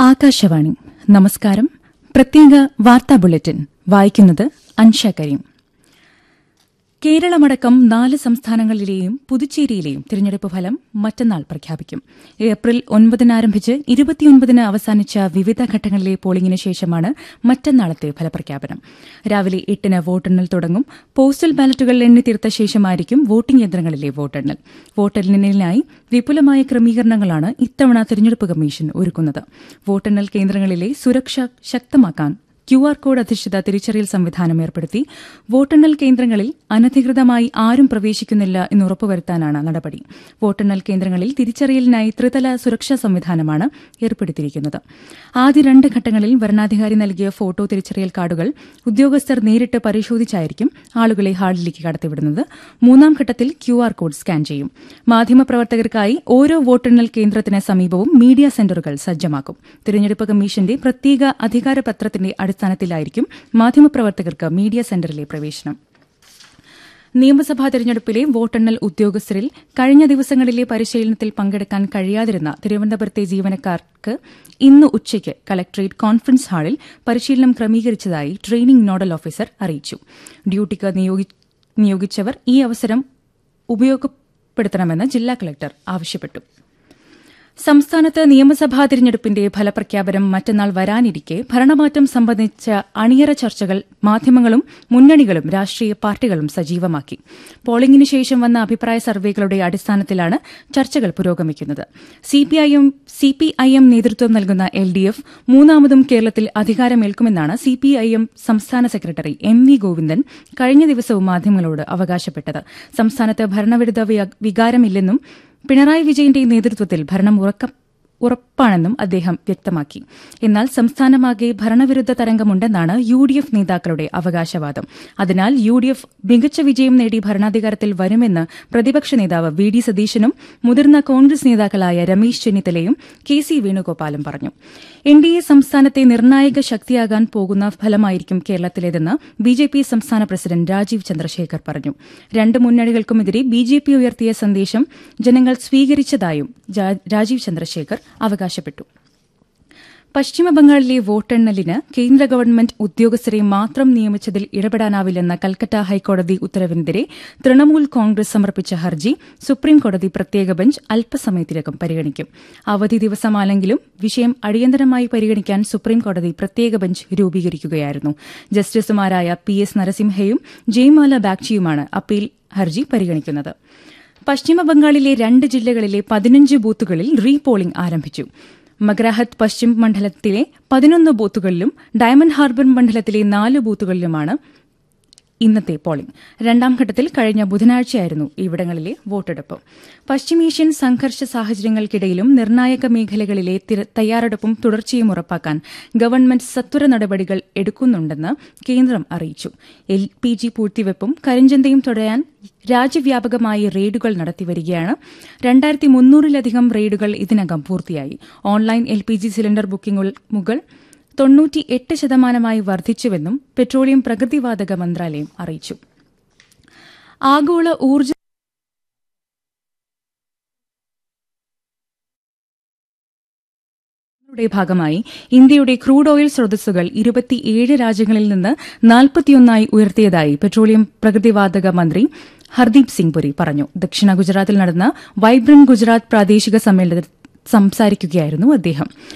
ആകാശവാണി നമസ്കാരം പ്രത്യേക വാർത്താ ബുള്ളറ്റിൻ വായിക്കുന്നത് അൻഷ കരീം കേരളമടക്കം നാല് സംസ്ഥാനങ്ങളിലെയും പുതുച്ചേരിയിലെയും തിരഞ്ഞെടുപ്പ് ഫലം മറ്റന്നാൾ പ്രഖ്യാപിക്കും ഏപ്രിൽ ഒൻപതിന് ആരംഭിച്ച് ഇരുപത്തിയൊൻപതിന് അവസാനിച്ച വിവിധ ഘട്ടങ്ങളിലെ പോളിംഗിന് ശേഷമാണ് മറ്റന്നാളത്തെ ഫലപ്രഖ്യാപനം രാവിലെ എട്ടിന് വോട്ടെണ്ണൽ തുടങ്ങും പോസ്റ്റൽ ബാലറ്റുകൾ എണ്ണിത്തീർത്ത ശേഷമായിരിക്കും വോട്ടിംഗ് യന്ത്രങ്ങളിലെ വോട്ടെണ്ണൽ വോട്ടെണ്ണലിനായി വിപുലമായ ക്രമീകരണങ്ങളാണ് ഇത്തവണ തിരഞ്ഞെടുപ്പ് കമ്മീഷൻ ഒരുക്കുന്നത് വോട്ടെണ്ണൽ കേന്ദ്രങ്ങളിലെ സുരക്ഷ ശക്തമാക്കാൻ ക്യു ആർ കോഡ് അധിഷ്ഠിത തിരിച്ചറിയൽ സംവിധാനം ഏർപ്പെടുത്തി വോട്ടെണ്ണൽ കേന്ദ്രങ്ങളിൽ അനധികൃതമായി ആരും പ്രവേശിക്കുന്നില്ല എന്ന് ഉറപ്പുവരുത്താനാണ് നടപടി വോട്ടെണ്ണൽ കേന്ദ്രങ്ങളിൽ തിരിച്ചറിയലിനായി ത്രിതല സുരക്ഷാ സംവിധാനമാണ് ഏർപ്പെടുത്തിയിരിക്കുന്നത് ആദ്യ രണ്ട് ഘട്ടങ്ങളിൽ വരണാധികാരി നൽകിയ ഫോട്ടോ തിരിച്ചറിയൽ കാർഡുകൾ ഉദ്യോഗസ്ഥർ നേരിട്ട് പരിശോധിച്ചായിരിക്കും ആളുകളെ ഹാളിലേക്ക് കടത്തിവിടുന്നത് മൂന്നാം ഘട്ടത്തിൽ ക്യു ആർ കോഡ് സ്കാൻ ചെയ്യും മാധ്യമപ്രവർത്തകർക്കായി ഓരോ വോട്ടെണ്ണൽ കേന്ദ്രത്തിന് സമീപവും മീഡിയ സെന്ററുകൾ സജ്ജമാക്കും തിരഞ്ഞെടുപ്പ് കമ്മീഷന്റെ പ്രത്യേക അധികാരപത്രത്തിന്റെ അടിസ്ഥാനത്തിലായിരിക്കും മാധ്യമപ്രവർത്തകർക്ക് മീഡിയ സെന്ററിലെ പ്രവേശനം നിയമസഭാ തെരഞ്ഞെടുപ്പിലെ വോട്ടെണ്ണൽ ഉദ്യോഗസ്ഥരിൽ കഴിഞ്ഞ ദിവസങ്ങളിലെ പരിശീലനത്തിൽ പങ്കെടുക്കാൻ കഴിയാതിരുന്ന തിരുവനന്തപുരത്തെ ജീവനക്കാർക്ക് ഇന്ന് ഉച്ചയ്ക്ക് കലക്ടറേറ്റ് കോൺഫറൻസ് ഹാളിൽ പരിശീലനം ക്രമീകരിച്ചതായി ട്രെയിനിംഗ് നോഡൽ ഓഫീസർ അറിയിച്ചു ഡ്യൂട്ടിക്ക് നിയോഗിച്ചവർ ഈ അവസരം ഉപയോഗപ്പെടുത്തണമെന്ന് ജില്ലാ കലക്ടർ ആവശ്യപ്പെട്ടു സംസ്ഥാനത്ത് നിയമസഭാ തിരഞ്ഞെടുപ്പിന്റെ ഫലപ്രഖ്യാപനം മറ്റന്നാൾ വരാനിരിക്കെ ഭരണമാറ്റം സംബന്ധിച്ച അണിയറ ചർച്ചകൾ മാധ്യമങ്ങളും മുന്നണികളും രാഷ്ട്രീയ പാർട്ടികളും സജീവമാക്കി പോളിംഗിന് ശേഷം വന്ന അഭിപ്രായ സർവേകളുടെ അടിസ്ഥാനത്തിലാണ് ചർച്ചകൾ പുരോഗമിക്കുന്നത് സിപിഐഎം നേതൃത്വം നൽകുന്ന എൽ ഡി എഫ് മൂന്നാമതും കേരളത്തിൽ അധികാരമേൽക്കുമെന്നാണ് സിപിഐഎം സംസ്ഥാന സെക്രട്ടറി എം വി ഗോവിന്ദൻ കഴിഞ്ഞ ദിവസവും മാധ്യമങ്ങളോട് അവകാശപ്പെട്ടത് സംസ്ഥാനത്ത് ഭരണവിരുദ്ധ വികാരമില്ലെന്നും പിണറായി വിജയന്റെ നേതൃത്വത്തിൽ ഭരണം ഉറപ്പാണെന്നും അദ്ദേഹം വ്യക്തമാക്കി എന്നാൽ സംസ്ഥാനമാകെ ഭരണവിരുദ്ധ തരംഗമുണ്ടെന്നാണ് യു ഡി എഫ് നേതാക്കളുടെ അവകാശവാദം അതിനാൽ യു ഡി എഫ് മികച്ച വിജയം നേടി ഭരണാധികാരത്തിൽ വരുമെന്ന് പ്രതിപക്ഷ നേതാവ് വി ഡി സതീശനും മുതിർന്ന കോൺഗ്രസ് നേതാക്കളായ രമേശ് ചെന്നിത്തലയും കെ സി വേണുഗോപാലും പറഞ്ഞു എൻ ഡി എ സംസ്ഥാനത്തെ നിർണായക ശക്തിയാകാൻ പോകുന്ന ഫലമായിരിക്കും കേരളത്തിലേതെന്ന് ബി ജെ പി സംസ്ഥാന പ്രസിഡന്റ് രാജീവ് ചന്ദ്രശേഖർ പറഞ്ഞു രണ്ട് മുന്നണികൾക്കുമെതിരെ ബി ജെ പി ഉയർത്തിയ സന്ദേശം ജനങ്ങൾ സ്വീകരിച്ചതായും രാജീവ് ചന്ദ്രശേഖർ അവകാശപ്പെട്ടു പശ്ചിമബംഗാളിലെ വോട്ടെണ്ണലിന് കേന്ദ്ര ഗവൺമെന്റ് ഉദ്യോഗസ്ഥരെ മാത്രം നിയമിച്ചതിൽ ഇടപെടാനാവില്ലെന്ന കൽക്കട്ട ഹൈക്കോടതി ഉത്തരവിനെതിരെ തൃണമൂൽ കോൺഗ്രസ് സമർപ്പിച്ച ഹർജി സുപ്രീംകോടതി പ്രത്യേക ബെഞ്ച് അല്പസമയത്തിനകം പരിഗണിക്കും അവധി ദിവസമാണെങ്കിലും വിഷയം അടിയന്തരമായി പരിഗണിക്കാൻ സുപ്രീംകോടതി പ്രത്യേക ബെഞ്ച് രൂപീകരിക്കുകയായിരുന്നു ജസ്റ്റിസുമാരായ പി എസ് നരസിംഹയും ജയ്മാല ബാഗ്ചിയുമാണ് അപ്പീൽ ഹർജി പരിഗണിക്കുന്നത് പശ്ചിമബംഗാളിലെ രണ്ട് ജില്ലകളിലെ പതിനഞ്ച് ബൂത്തുകളിൽ റീപോളിംഗ് ആരംഭിച്ചു മഗ്രാഹത്ത് പശ്ചിം മണ്ഡലത്തിലെ പതിനൊന്ന് ബൂത്തുകളിലും ഡയമണ്ട് ഹാർബർ മണ്ഡലത്തിലെ നാല് ബൂത്തുകളിലുമാണ് ഇന്നത്തെ പോളിംഗ് രണ്ടാം ഘട്ടത്തിൽ കഴിഞ്ഞ ബുധനാഴ്ചയായിരുന്നു ഇവിടങ്ങളിലെ വോട്ടെടുപ്പ് പശ്ചിമേഷ്യൻ സംഘർഷ സാഹചര്യങ്ങൾക്കിടയിലും നിർണായക മേഖലകളിലെ തയ്യാറെടുപ്പും തുടർച്ചയും ഉറപ്പാക്കാൻ ഗവൺമെന്റ് സത്വര നടപടികൾ എടുക്കുന്നുണ്ടെന്ന് കേന്ദ്രം അറിയിച്ചു എൽ പി ജി പൂഴ്ത്തിവെപ്പും കരിഞ്ചന്തയും തുടരാൻ രാജ്യവ്യാപകമായി റെയ്ഡുകൾ നടത്തിവരികയാണ് രണ്ടായിരത്തി മുന്നൂറിലധികം റെയ്ഡുകൾ ഇതിനകം പൂർത്തിയായി online L P G cylinder ബുക്കിംഗുകൾ തൊണ്ണൂറ്റി എട്ട് ശതമാനമായി വർദ്ധിച്ചുവെന്നും പെട്രോളിയം പ്രകൃതിവാതക മന്ത്രാലയം അറിയിച്ചു ആഗോള ഊർജ്ജ യുടെ ഭാഗമായി ഇന്ത്യയുടെ ക്രൂഡ് ഓയിൽ സ്രോതസ്സുകൾ ഇരുപത്തിയേഴ് രാജ്യങ്ങളിൽ നിന്ന് നാൽപ്പത്തിയൊന്നായി ഉയർത്തിയതായി പെട്രോളിയം പ്രകൃതിവാതക മന്ത്രി ഹർദീപ് സിംഗ് പുരി പറഞ്ഞു ദക്ഷിണ ഗുജറാത്തിൽ നടന്ന വൈബ്രന്റ് ഗുജറാത്ത് പ്രാദേശിക സമ്മേളനത്തിൽ സംസാരിക്കുകയായിരുന്നു അദ്ദേഹം